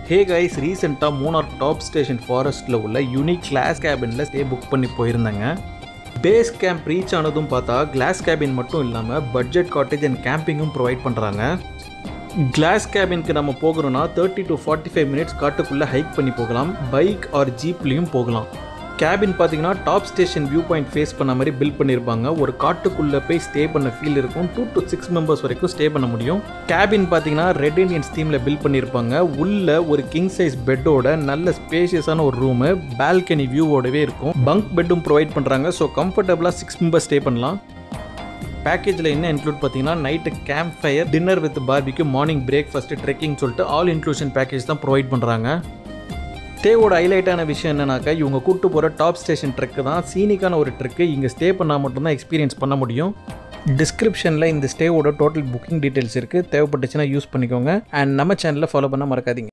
hey guys ரீசெண்டாக Munnar top station ஃபாரஸ்ட்டில் உள்ள யூனிக் கிளாஸ் கேபினில் ஸ்டே புக் பண்ணி போயிருந்தேங்க பேஸ் கேம்ப் ரீச் ஆனதும் பார்த்தா கிளாஸ் கேபின் மட்டும் இல்லாமல் பட்ஜெட் காட்டேஜ் அண்ட் கேம்பிங்கும் ப்ரொவைட் பண்ணுறாங்க கிளாஸ் கேபினுக்கு நம்ம போகிறோன்னா thirty to forty five minutes காட்டுக்குள்ளே ஹைக் பண்ணி போகலாம் பைக் ஆர் ஜீப்லேயும் போகலாம் கேபின் பார்த்தீங்கன்னா top station view point face பண்ண மாதிரி பில்ட் பண்ணியிருப்பாங்க ஒரு காட்டுக்குள்ளே போய் ஸ்டே பண்ண ஃபீல் இருக்கும் டூ டு சிக்ஸ் மெம்பர்ஸ் வரைக்கும் ஸ்டே பண்ண முடியும் கேபின் பார்த்தீங்கன்னா ரெட் இண்டியன்ஸ் தீமில் பில்ட் பண்ணியிருப்பாங்க உள்ள ஒரு கிங் சைஸ் பெட்டோட நல்ல ஸ்பேஷியஸான ஒரு ரூமு பால்கனி வியூவோடவே இருக்கும் பங்க் பெட்டும் ப்ரொவைட் பண்ணுறாங்க ஸோ கம்ஃபர்டபுளாக சிக்ஸ் மெம்பர்ஸ் ஸ்டே பண்ணலாம் பேக்கேஜில் என்ன இன்க்ளூட் பார்த்தீங்கன்னா night camp fire dinner with barbecue morning breakfast trekking சொல்லிட்டு ஆல் இன்க்ளூஷன் பேக்கேஜ் தான் ப்ரொவைட் பண்ணுறாங்க ஸ்டேவோட ஹைலைட்டான விஷயம் என்னன்னாக்கா இவங்க கூட்டு போகிற டாப் ஸ்டேஷன் ட்ரெக்கு தான் சீனிக்கான ஒரு ட்ரெக்கு இங்கே ஸ்டே பண்ணால் மட்டும்தான் எக்ஸ்பீரியன்ஸ் பண்ண முடியும் டிஸ்கிரிப்ஷனில் இந்த ஸ்டேவோட டோட்டல் புக்கிங் டீட்டெயில்ஸ் இருக்குது தேவைப்பட்டுச்சுன்னா யூஸ் பண்ணிக்கோங்க அண்ட் நம்ம சேனலில் ஃபாலோ பண்ண மறக்காதீங்க